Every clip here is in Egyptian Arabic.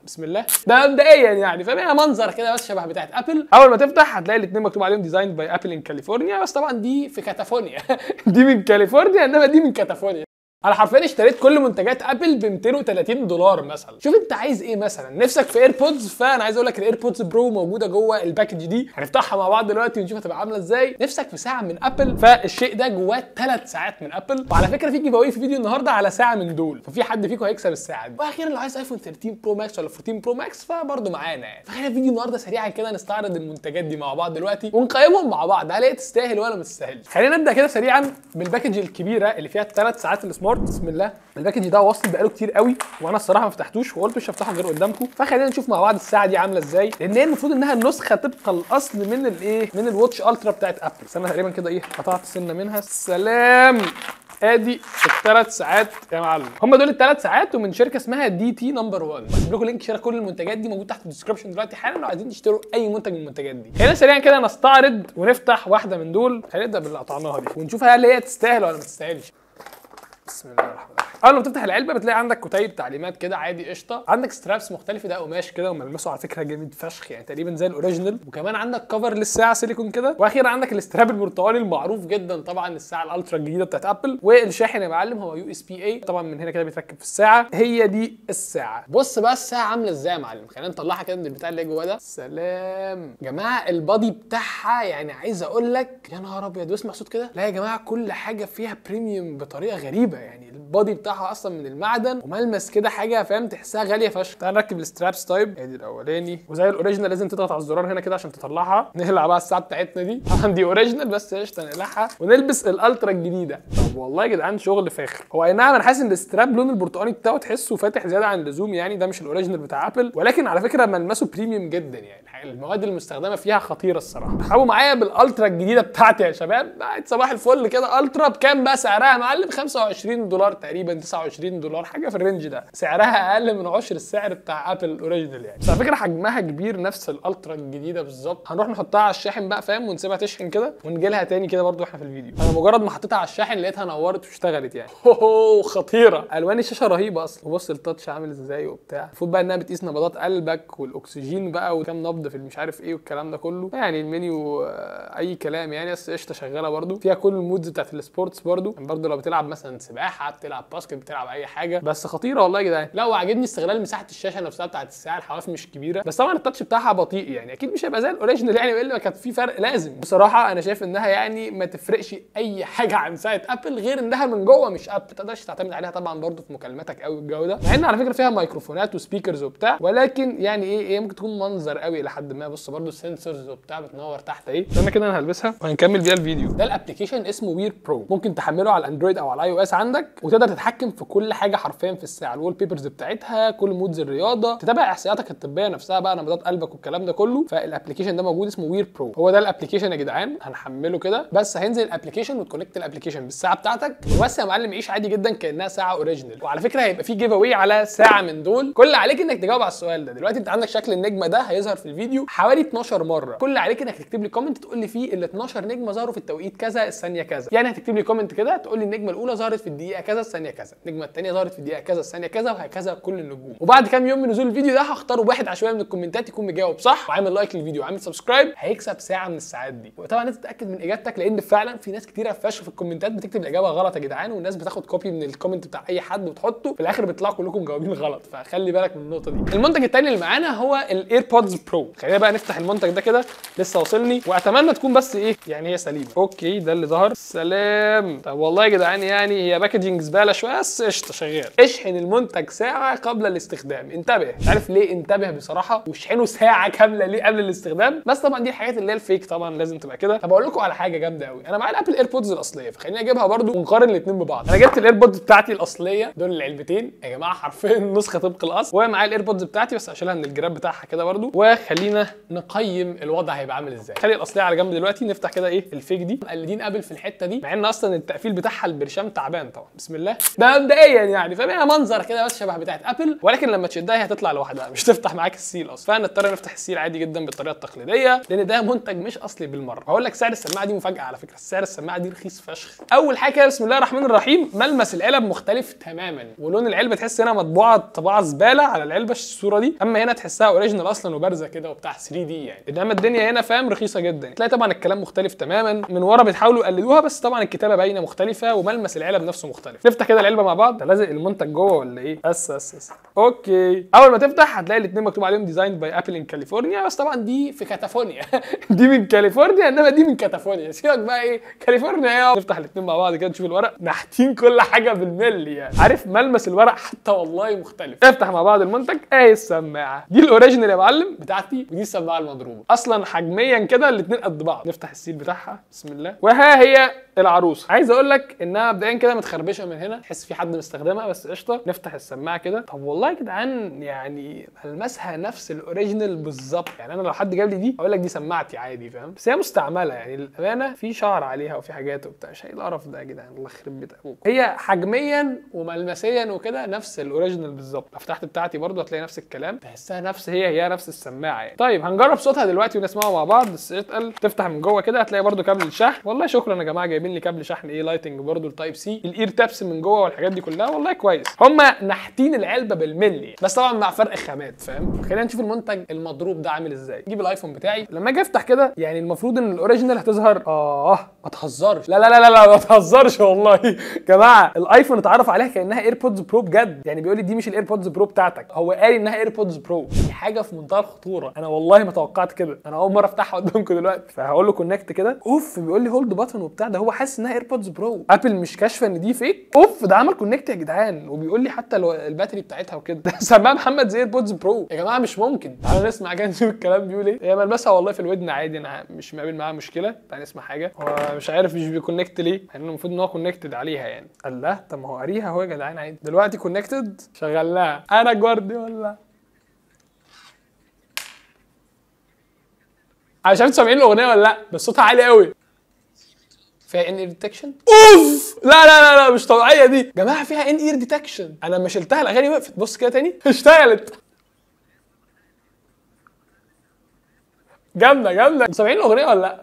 بسم الله ده مبدئيا يعني فاهم منظر كده بس شبه بتاعت ابل اول ما تفتح هتلاقي الاثنين مكتوب عليهم ديزاين باي ابل ان كاليفورنيا بس طبعا دي في كاتافونيا دي من كاليفورنيا انما دي من كاتافونيا انا حرفيا اشتريت كل منتجات ابل ب 230 دولار مثلا شوف انت عايز ايه مثلا نفسك في ايربودز فانا عايز اقول لك الايربودز برو موجوده جوه الباكج دي هنفتحها مع بعض دلوقتي ونشوف هتبقى عامله ازاي نفسك في ساعه من ابل فالشيء ده جواه ثلاث ساعات من ابل وعلى فكره في جيف اواي في فيديو النهارده على ساعه من دول ففي حد فيكم هيكسب الساعه دي واخيرا لو عايز ايفون 13 برو ماكس ولا 14 برو ماكس فبرضه معانا يعني فخلينا فيديو النهارده سريعا كده نستعرض المنتجات دي مع بعض دلوقتي ونقيمهم مع بعض هل هي تستاهل ولا ما تستاهلش خلينا نبدا كده سريعا بالباكج الكبيره اللي فيها الثلاث ساعات السمارت بسم الله الباكج ده واصل بقاله كتير قوي وانا الصراحه ما فتحتوش وقلت مش هفتحه غير قدامكم فخلينا نشوف مع بعض الساعه دي عامله ازاي لان هي المفروض انها النسخه طبق الاصل من الايه من الواتش الترا بتاعت ابل بس انا تقريبا كده ايه قطعت سنه منها سلام ادي الثلاث ساعات يا معلم هم دول الثلاث ساعات ومن شركه اسمها دي تي نمبر 1 هسيب لكم لينك شراء كل المنتجات دي موجود تحت الديسكربشن دلوقتي حالا لو عايزين تشتروا اي منتج من المنتجات دي خلينا سريعا كده نستعرض ونفتح واحده من دول خلينا نبدا باللي قطعناها دي ونشوف هل هي تستاهل ولا ما تستاهلش بسم الله الرحمن الرحيم اول ما تفتح العلبه بتلاقي عندك كتيب تعليمات كده عادي قشطه عندك سترابس مختلفه ده قماش كده وملمسه على فكره جامد فشخ يعني تقريبا زي الاوريجينال وكمان عندك كفر للساعه سيليكون كده واخيرا عندك الاستراب البرتقالي المعروف جدا طبعا الساعه الالترا الجديده بتاعت ابل والشاحن يا معلم هو يو اس بي اي طبعا من هنا كده بيتركب في الساعه هي دي الساعه بص بقى الساعه عامله ازاي يا معلم خلينا نطلعها كده من البتاع اللي جوه ده سلام جماعه البادي بتاعها يعني عايز اقول لك يا نهار ابيض واسمع صوت كده لا يا جماعه كل حاجه فيها بريميوم بطريقه غريبه يعني البادي بتاعها اصلا من المعدن وملمس كده حاجه فاهم تحسها غاليه فشخ تعال نركب السترابس طيب ادي الاولاني وزي الاوريجينال لازم تضغط على الزرار هنا كده عشان تطلعها نقلع بقى الساعه بتاعتنا دي طبعا دي اوريجينال بس قشطه نقلعها ونلبس الالترا الجديده طب والله يا جدعان شغل فاخر هو اي نعم انا حاسس ان الستراب لون البرتقاني بتاعه تحسه فاتح زياده عن اللزوم يعني ده مش الاوريجينال بتاع ابل ولكن على فكره ملمسه بريميوم جدا يعني المواد المستخدمه فيها خطيره الصراحه حاولوا معايا بالالترا الجديده بتاعتي يا شباب بقت صباح الفل كده الترا بكام بقى سعرها يا معلم 25 دولار تقريبا 29 دولار حاجه في الرينج ده سعرها اقل من عشر السعر بتاع ابل الاوريجينال يعني بس على فكره حجمها كبير نفس الالترا الجديده بالظبط هنروح نحطها على الشاحن بقى فاهم ونسيبها تشحن كده ونجي لها تاني كده برضو احنا في الفيديو انا مجرد ما حطيتها على الشاحن لقيتها نورت واشتغلت يعني هو خطيره الوان الشاشه رهيبه اصلا وبص التاتش عامل ازاي وبتاع المفروض بقى انها بتقيس نبضات قلبك والاكسجين بقى وكام نبض في المش عارف ايه والكلام ده كله يعني المنيو آه، اي كلام يعني بس قشطه شغاله برضو فيها كل المودز بتاعت السبورتس برضو يعني برضو لو بتلعب مثلا سباحه بتلعب باسكت بتلعب اي حاجه بس خطيره والله يا جدعان لا وعاجبني استغلال مساحه الشاشه نفسها بتاعت الساعه الحواف مش كبيره بس طبعا التاتش بتاعها بطيء يعني اكيد مش هيبقى زي الاوريجينال يعني الا كانت في فرق لازم بصراحه انا شايف انها يعني ما تفرقش اي حاجه عن ساعه ابل غير انها من جوه مش ابل ما تقدرش تعتمد عليها طبعا برضو في مكالماتك قوي والجو ده مع ان على فكره فيها ميكروفونات وسبيكرز وبتاع ولكن يعني ايه ايه ممكن تكون منظر قوي لحد ما بص برضو السنسورز وبتاع بتنور تحت اهي استنى كده انا هلبسها وهنكمل بيها الفيديو ده الابلكيشن اسمه وير برو ممكن تحمله على الاندرويد او على الاي او اس عندك وتقدر تتحكم في كل حاجه حرفيا في الساعه الوول بيبرز بتاعتها كل مودز الرياضه تتابع احصائياتك الطبيه نفسها بقى نبضات قلبك والكلام ده كله فالابلكيشن ده موجود اسمه وير برو هو ده الابلكيشن يا جدعان هنحمله كده بس هينزل الابلكيشن وتكونكت الابلكيشن بالساعه بتاعتك وبس يا معلم عيش عادي جدا كانها ساعه اوريجينال وعلى فكره هيبقى في جيف اواي على ساعه من دول كل اللي عليك انك تجاوب على السؤال ده دلوقتي انت عندك شكل النجمه ده هيظهر في الفيديو حوالي 12 مره كل اللي عليك انك تكتب لي كومنت تقول لي فيه ال 12 نجمه ظهروا في التوقيت كذا الثانيه كذا يعني هتكتب لي كومنت كده تقول لي النجمه الاولى ظهرت في الدقيقه كذا الثانيه كذا النجمه الثانيه ظهرت في الدقيقه كذا الثانيه كذا وهكذا كل النجوم وبعد كام يوم من نزول الفيديو ده هختار واحد عشوائي من الكومنتات يكون مجاوب صح وعامل لايك للفيديو وعامل سبسكرايب هيكسب ساعه من الساعات دي وطبعا انت تتاكد من اجابتك لان فعلا في ناس كتيره فشخ في الكومنتات بتكتب الاجابه غلط يا جدعان والناس بتاخد كوبي من الكومنت بتاع اي حد وتحطه في الاخر بيطلعوا كلكم جاوبين غلط فخلي بالك من النقطه دي المنتج الثاني اللي معانا هو الايربودز برو خلينا بقى نفتح المنتج ده كده لسه واصلني واتمنى تكون بس ايه يعني هي سليمه اوكي ده اللي ظهر سلام طب والله يا جدعان يعني هي باكجنج زباله شويه بس قشطه شغال اشحن المنتج ساعه قبل الاستخدام انتبه مش عارف ليه انتبه بصراحه واشحنه ساعه كامله ليه قبل الاستخدام بس طبعا دي الحاجات اللي هي الفيك طبعا لازم تبقى كده طب اقول لكم على حاجه جامده قوي انا معايا الابل ايربودز الاصليه فخليني اجيبها برده ونقارن الاثنين ببعض انا جبت الايربودز بتاعتي الاصليه دول العلبتين يا جماعه حرفيا نسخه طبق الاصل ومعايا الايربودز بتاعتي بس هشيلها من الجراب بتاعها كده برده وخلينا نقيم الوضع هيبقى عامل ازاي خلي الاصليه على جنب دلوقتي نفتح كده ايه الفيك دي مقلدين ابل في الحته دي مع ان اصلا التقفيل بتاعها البرشام تعبان طبعا بسم الله ده مبدئيا يعني فاهم هي منظر كده بس شبه بتاعت ابل ولكن لما تشدها هي هتطلع لوحدها مش تفتح معاك السيل اصلا فنضطر نفتح السيل عادي جدا بالطريقه التقليديه لان ده منتج مش اصلي بالمره هقول لك سعر السماعه دي مفاجاه على فكره سعر السماعه دي رخيص فشخ اول حاجه معايا كده بسم الله الرحمن الرحيم ملمس العلب مختلف تماما ولون العلبه تحس هنا مطبوعه طباعه زباله على العلبه الصوره دي اما هنا تحسها اوريجينال اصلا وبارزه كده وبتاع 3 دي يعني انما الدنيا هنا فاهم رخيصه جدا تلاقي طبعا الكلام مختلف تماما من ورا بيحاولوا يقلدوها بس طبعا الكتابه باينه مختلفه وملمس العلب نفسه مختلف نفتح كده العلبه مع بعض ده لازق المنتج جوه ولا ايه بس بس بس اوكي اول ما تفتح هتلاقي الاثنين مكتوب عليهم ديزاين باي ابل ان كاليفورنيا بس طبعا دي في كاتافونيا دي من كاليفورنيا انما دي من كاتافونيا سيبك بقى ايه كاليفورنيا ايه نفتح الاثنين مع بعض كده نشوف الورق نحتين كل حاجه بالملي يعني عارف ملمس الورق حتى والله مختلف افتح مع بعض المنتج اهي السماعه دي الاوريجينال يا معلم بتاعتي ودي السماعه المضروبه اصلا حجميا كده الاثنين قد بعض نفتح السيل بتاعها بسم الله وها هي العروسه عايز اقول لك انها مبدئيا كده متخربشه من هنا تحس في حد مستخدمها بس قشطه نفتح السماعه كده طب والله يا جدعان يعني ملمسها نفس الاوريجينال بالظبط يعني انا لو حد جاب لي دي اقول لك دي سماعتي عادي فاهم بس هي مستعمله يعني للامانه في شعر عليها وفي حاجات وبتاع مش ايه القرف ده يا جدعان الله يخرب بيت ابوك هي حجميا وملمسيا وكده نفس الاوريجينال بالظبط لو فتحت بتاعتي برضو هتلاقي نفس الكلام تحسها نفس هي هي نفس السماعه يعني طيب هنجرب صوتها دلوقتي ونسمعه مع بعض بس اتقل تفتح من جوه كده هتلاقي برضو كابل الشحن والله شكرا يا جماعه جايبين لي كابل شحن ايه لايتنج برضو التايب سي الاير تابس من جوه والحاجات دي كلها والله كويس هما نحتين العلبه بالملي بس طبعا مع فرق خامات فاهم خلينا نشوف المنتج المضروب ده عامل ازاي نجيب الايفون بتاعي لما اجي افتح كده يعني المفروض ان الاوريجينال هتظهر اه ما تهزرش لا لا لا لا, لا ما تهزرش والله يا جماعه الايفون اتعرف عليها كانها ايربودز برو بجد يعني بيقول لي دي مش الايربودز برو بتاعتك هو قال انها ايربودز برو دي حاجه في منتهى الخطوره انا والله ما توقعت كده انا اول مره افتحها قدامكم دلوقتي فهقول له كونكت كده اوف بيقول لي هولد باتن وبتاع ده هو حاسس انها ايربودز برو ابل مش كاشفه ان دي فيك اوف ده عمل كونكت يا جدعان وبيقول لي حتى لو الباتري بتاعتها وكده ده سماها محمد زي ايربودز برو يا جماعه مش ممكن تعالوا نسمع كده نشوف الكلام بيقول ايه هي ملمسها والله في الودن عادي انا مش مقابل معاها مشكله تعالى نسمع حاجه هو مش عارف مش بيكونكت ليه يعني المفروض ان هو كونكتد عليها يعني الله طب ما هو قاريها هو يا جدعان عادي دلوقتي كونكتد شغلناها انا جوارديولا انا مش عارف سامعين الاغنيه ولا لا بس صوتها عالي قوي فيها ان اير ديتكشن اوف لا لا لا لا مش طبيعيه دي يا جماعه فيها ان اير ديتكشن انا لما شلتها الاغاني وقفت بص كده تاني اشتغلت جامده جامده انتوا سامعين الاغنيه ولا لا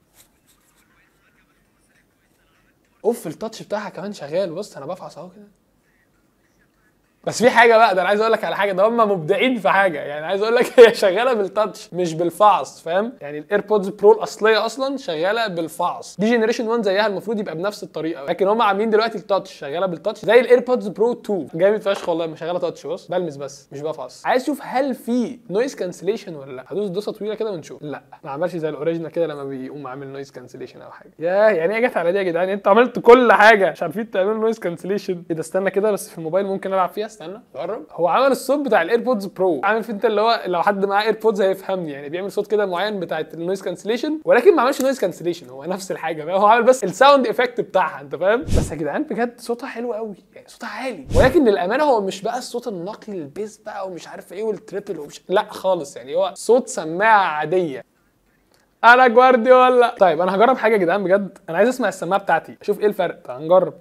اوف التاتش بتاعها كمان شغال بص انا بفحص اهو كده بس في حاجه بقى ده انا عايز اقول لك على حاجه ده هم مبدعين في حاجه يعني عايز اقول لك هي شغاله بالتاتش مش بالفعص فاهم يعني الايربودز برو الاصليه اصلا شغاله بالفعص دي جنريشن 1 زيها المفروض يبقى بنفس الطريقه لكن هم عاملين دلوقتي التاتش شغاله بالتاتش زي الايربودز برو 2 جامد فشخ والله مش شغاله تاتش بص بلمس بس مش بفعص عايز اشوف هل في نويز كانسليشن ولا لا هدوس دوسه طويله كده ونشوف لا ما عملش زي الاوريجينال كده لما بيقوم عامل نويز كانسليشن او حاجه يا يعني ايه جت على دي يا جدعان انتوا عملتوا كل حاجه مش عارفين تعملوا نويز كانسليشن ايه ده استنى كده بس في الموبايل ممكن العب فيها استنى جرب هو عمل الصوت بتاع الايربودز برو عامل في انت اللي هو لو حد معاه ايربودز هيفهمني يعني بيعمل صوت كده معين بتاعت النويز كانسليشن ولكن ما عملش نويز كانسليشن هو نفس الحاجه بقى هو عامل بس الساوند افكت بتاعها انت فاهم بس يا جدعان بجد صوتها حلو قوي يعني صوتها عالي ولكن للامانه هو مش بقى الصوت النقي البيس بقى ومش عارف ايه والتريبل ومش لا خالص يعني هو صوت سماعه عاديه انا جوارديولا طيب انا هجرب حاجه يا جدعان بجد انا عايز اسمع السماعه بتاعتي اشوف ايه الفرق طب هنجرب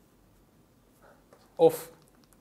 اوف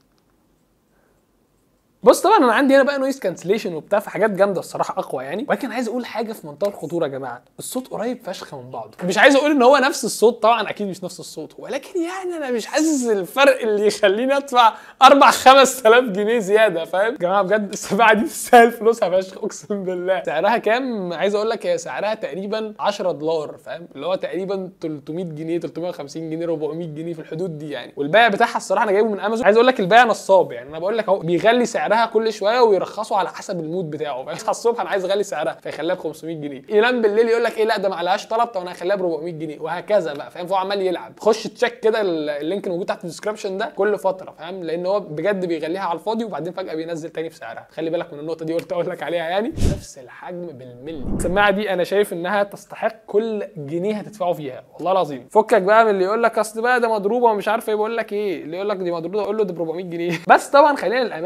بص طبعا انا عندي هنا بقى نويز كانسليشن وبتاع في حاجات جامده الصراحه اقوى يعني ولكن عايز اقول حاجه في منتهى الخطوره يا جماعه الصوت قريب فشخ من بعضه مش عايز اقول ان هو نفس الصوت طبعا اكيد مش نفس الصوت ولكن يعني انا مش حاسس الفرق اللي يخليني ادفع 4 5000 جنيه زياده فاهم يا جماعه بجد السماعه دي تستاهل فلوسها فشخ اقسم بالله سعرها كام عايز اقول لك هي سعرها تقريبا 10 دولار فاهم اللي هو تقريبا 300 جنيه 350 جنيه 400 جنيه في الحدود دي يعني والبيع بتاعها الصراحه انا جايبه من امازون عايز اقول لك البيع نصاب يعني انا بقول لك اهو بيغلي سعرها كل شويه ويرخصوا على حسب المود بتاعه فيصحى الصبح انا عايز اغلي سعرها فيخليها ب 500 جنيه ينام بالليل يقول لك ايه لا ده ما عليهاش طلب طب انا هخليها ب 400 جنيه وهكذا بقى فاهم فهو عمال يلعب خش تشيك كده اللينك الموجود تحت الديسكربشن ده كل فتره فاهم لان هو بجد بيغليها على الفاضي وبعدين فجاه بينزل تاني في سعرها خلي بالك من النقطه دي قلت اقول لك عليها يعني نفس الحجم بالملي السماعه دي انا شايف انها تستحق كل جنيه هتدفعه فيها والله العظيم فكك بقى من اللي يقول لك اصل بقى ده مضروبه ومش عارف ايه بقول لك ايه اللي يقول لك دي مضروبه اقول له ده ب 400 جنيه بس طبعا خلينا للامانه اكيد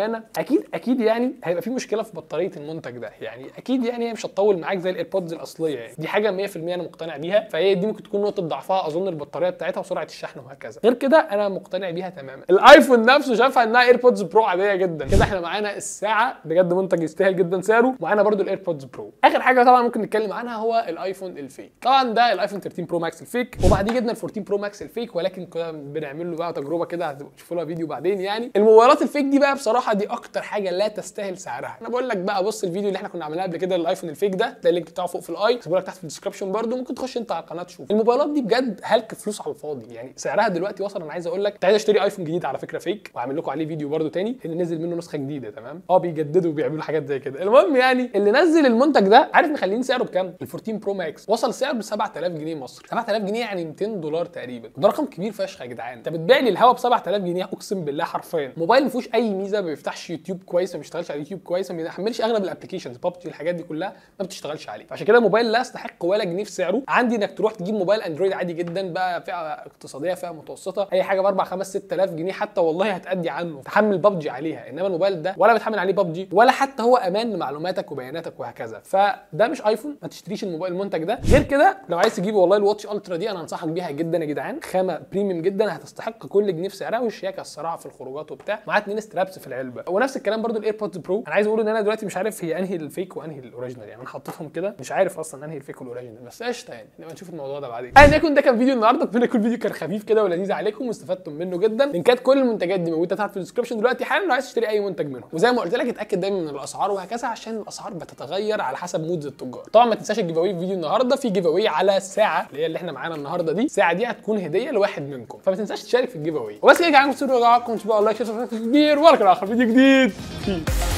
اكيد اكيد يعني هيبقى في مشكله في بطاريه المنتج ده يعني اكيد يعني هي مش هتطول معاك زي الايربودز الاصليه يعني دي حاجه 100% انا مقتنع بيها فهي دي ممكن تكون نقطه ضعفها اظن البطاريه بتاعتها وسرعه الشحن وهكذا غير كده انا مقتنع بيها تماما الايفون نفسه شافها انها ايربودز برو عاديه جدا كده احنا معانا الساعه بجد منتج يستاهل جدا سعره ومعانا برضو الايربودز برو اخر حاجه طبعا ممكن نتكلم عنها هو الايفون الفيك طبعا ده الايفون 13 برو ماكس الفيك وبعديه جبنا ال 14 برو ماكس الفيك ولكن كنا بنعمل له بقى تجربه كده هتبقوا تشوفوا لها فيديو بعدين يعني الموبايلات الفيك دي بقى بصراحه دي اكتر حاجه لا تستاهل سعرها انا بقول لك بقى بص الفيديو اللي احنا كنا عاملينه قبل كده للايفون الفيك ده ده اللينك بتاعه فوق في الاي هسيبه لك تحت في الديسكربشن برده ممكن تخش انت على القناه تشوف الموبايلات دي بجد هلك فلوس على الفاضي يعني سعرها دلوقتي وصل انا عايز اقول لك عايز اشتري ايفون جديد على فكره فيك وهعمل لكم عليه فيديو برده تاني ان نزل منه نسخه جديده تمام اه بيجددوا وبيعملوا حاجات زي كده المهم يعني اللي نزل المنتج ده عارف مخلين سعره بكام ال 14 برو ماكس وصل سعره ب 7000 جنيه مصري 7000 جنيه يعني 200 دولار تقريبا ده رقم كبير فشخ يا جدعان انت بتبيع لي الهوا ب 7000 جنيه اقسم بالله حرفيا موبايل ما فيهوش اي ميزه ما بيفتحش يوتيوب كويس ما بيشتغلش على يوتيوب كويس ما بيحملش اغلب الابلكيشنز ببجي الحاجات دي كلها ما بتشتغلش عليه فعشان كده موبايل لا يستحق ولا جنيه في سعره عندي انك تروح تجيب موبايل اندرويد عادي جدا بقى فئه اقتصاديه فئه متوسطه اي حاجه ب 4 5 6000 جنيه حتى والله هتأدي عنه تحمل ببجي عليها انما الموبايل ده ولا بتحمل عليه ببجي ولا حتى هو امان لمعلوماتك وبياناتك وهكذا فده مش ايفون ما تشتريش الموبايل المنتج ده غير كده لو عايز تجيب والله الواتش الترا دي انا انصحك بيها جدا يا جدعان خامه بريميوم جدا هتستحق كل جنيه في سعرها والشياكه الصراحه في الخروجات وبتاع معاها اتنين سترابس في العلبه ونفس الكلام برضو الايربودز برو انا عايز اقول ان انا دلوقتي مش عارف هي انهي الفيك وانهي الاوريجينال يعني انا حطيتهم كده مش عارف اصلا انهي الفيك والاوريجينال بس قشطه يعني نبقى نشوف الموضوع ده بعدين ايا يكن ده كان فيديو النهارده اتمنى يكون فيديو كان خفيف كده ولذيذ عليكم واستفدتم منه جدا لينكات كل المنتجات دي موجوده تحت في الديسكربشن دلوقتي حالا لو عايز تشتري اي منتج منهم وزي ما قلت لك اتاكد دايما من الاسعار وهكذا عشان الاسعار بتتغير على حسب مودز التجار طبعا ما تنساش الجيف اواي في فيديو النهارده في جيف اواي على ساعه اللي هي اللي احنا معانا النهارده دي الساعه دي هتكون هديه لواحد منكم فما تنساش تشارك في الجيف اواي وبس كده يا جدعان تسيبوا لايك شير كبير ولكن اخر فيديو جديد